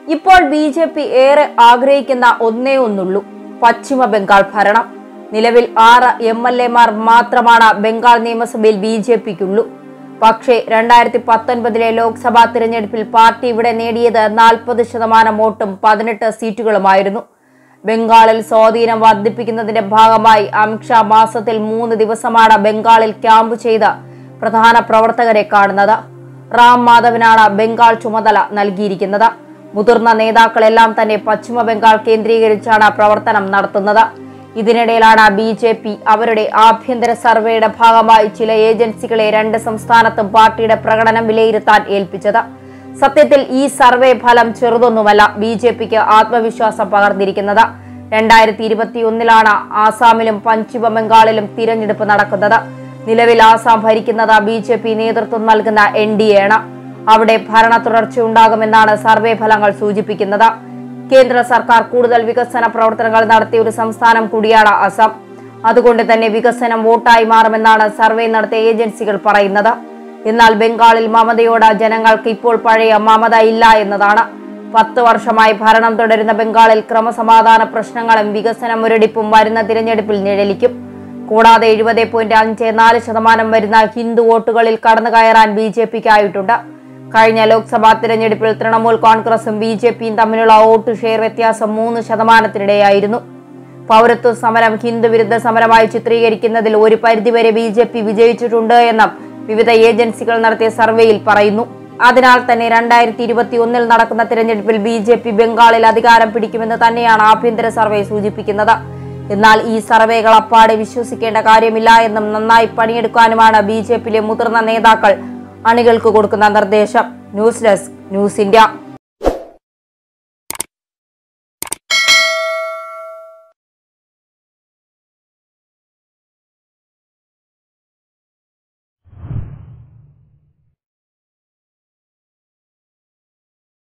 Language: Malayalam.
ഇപ്പോൾ ബി ജെ പി ഏറെ ആഗ്രഹിക്കുന്ന ഒന്നേ ഒന്നുള്ളൂ പശ്ചിമ ബംഗാൾ ഭരണം നിലവിൽ ആറ് എം എൽ എമാർ മാത്രമാണ് ബംഗാൾ നിയമസഭയിൽ ബി ജെ പിക്കുള്ളൂ പക്ഷേ രണ്ടായിരത്തി പത്തൊൻപതിലെ ലോക്സഭാ തിരഞ്ഞെടുപ്പിൽ പാർട്ടി ഇവിടെ നേടിയത് നാൽപ്പത് ശതമാനം വോട്ടും പതിനെട്ട് സീറ്റുകളുമായിരുന്നു ബംഗാളിൽ സ്വാധീനം വർദ്ധിപ്പിക്കുന്നതിന്റെ ഭാഗമായി അമിത്ഷാ മാസത്തിൽ മൂന്ന് ദിവസമാണ് ബംഗാളിൽ ക്യാമ്പ് ചെയ്ത പ്രധാന പ്രവർത്തകരെ കാണുന്നത് റാം മാധവനാണ് ബംഗാൾ ചുമതല നൽകിയിരിക്കുന്നത് മുതിർന്ന നേതാക്കളെല്ലാം തന്നെ പശ്ചിമ ബംഗാൾ കേന്ദ്രീകരിച്ചാണ് പ്രവർത്തനം നടത്തുന്നത് ഇതിനിടയിലാണ് ബി ജെ പി അവരുടെ ആഭ്യന്തര സർവേയുടെ ഭാഗമായി ചില ഏജൻസികളെ രണ്ട് സംസ്ഥാനത്തും പാർട്ടിയുടെ പ്രകടനം വിലയിരുത്താൻ ഏൽപ്പിച്ചത് സത്യത്തിൽ ഈ സർവേ ഫലം ചെറുതൊന്നുമല്ല ബി ജെ പിക്ക് ആത്മവിശ്വാസം പകർന്നിരിക്കുന്നത് രണ്ടായിരത്തി ഇരുപത്തിയൊന്നിലാണ് ആസാമിലും പശ്ചിമ ബംഗാളിലും തിരഞ്ഞെടുപ്പ് നടക്കുന്നത് നിലവിൽ ആസാം ഭരിക്കുന്നത് ബി ജെ പി നേതൃത്വം നൽകുന്ന എൻ ഡി എ ആണ് അവിടെ ഭരണ തുടർച്ചയുണ്ടാകുമെന്നാണ് സർവേ ഫലങ്ങൾ സൂചിപ്പിക്കുന്നത് കേന്ദ്ര സർക്കാർ കൂടുതൽ വികസന പ്രവർത്തനങ്ങൾ നടത്തിയ ഒരു സംസ്ഥാനം കൂടിയാണ് അസം അതുകൊണ്ട് തന്നെ വികസനം വോട്ടായി മാറുമെന്നാണ് സർവേ നടത്തിയ ഏജൻസികൾ പറയുന്നത് എന്നാൽ ബംഗാളിൽ മമതയോട് ജനങ്ങൾക്ക് ഇപ്പോൾ പഴയ മമത ഇല്ല എന്നതാണ് പത്ത് വർഷമായി ഭരണം തുടരുന്ന ബംഗാളിൽ ക്രമസമാധാന പ്രശ്നങ്ങളും വികസന മുരടിപ്പും വരുന്ന തിരഞ്ഞെടുപ്പിൽ നിഴലിക്കും കൂടാതെ എഴുപത് പോയിന്റ് അഞ്ച് നാല് ശതമാനം വരുന്ന ഹിന്ദു വോട്ടുകളിൽ കടന്നു കയറാൻ ബി ജെ പിക്കായിട്ടുണ്ട് കഴിഞ്ഞ ലോക്സഭാ തിരഞ്ഞെടുപ്പിൽ തൃണമൂൽ കോൺഗ്രസും ബി ജെ പിയും തമ്മിലുള്ള വോട്ട് ഷെയർ വ്യത്യാസം മൂന്ന് ശതമാനത്തിനിടെയായിരുന്നു പൗരത്വ സമരം ഹിന്ദു വിരുദ്ധ സമരമായി ചിത്രീകരിക്കുന്നതിൽ ഒരു പരിധിവരെ ബി ജെ പി വിജയിച്ചിട്ടുണ്ട് എന്നും വിവിധ ഏജൻസികൾ നടത്തിയ സർവേയിൽ പറയുന്നു അതിനാൽ തന്നെ രണ്ടായിരത്തി ഇരുപത്തി ഒന്നിൽ നടക്കുന്ന തിരഞ്ഞെടുപ്പിൽ ബി ജെ പി ബംഗാളിൽ അധികാരം പിടിക്കുമെന്ന് തന്നെയാണ് ആഭ്യന്തര സർവേ സൂചിപ്പിക്കുന്നത് എന്നാൽ ഈ സർവേകൾ അപ്പാടെ വിശ്വസിക്കേണ്ട കാര്യമില്ല എന്നും നന്നായി പണിയെടുക്കാനുമാണ് ബി ജെ പിയിലെ മുതിർന്ന നേതാക്കൾ അണികൾക്ക് കൊടുക്കുന്ന നിർദ്ദേശം ന്യൂസ് ഡെസ്ക് ന്യൂസ് ഇന്ത്യ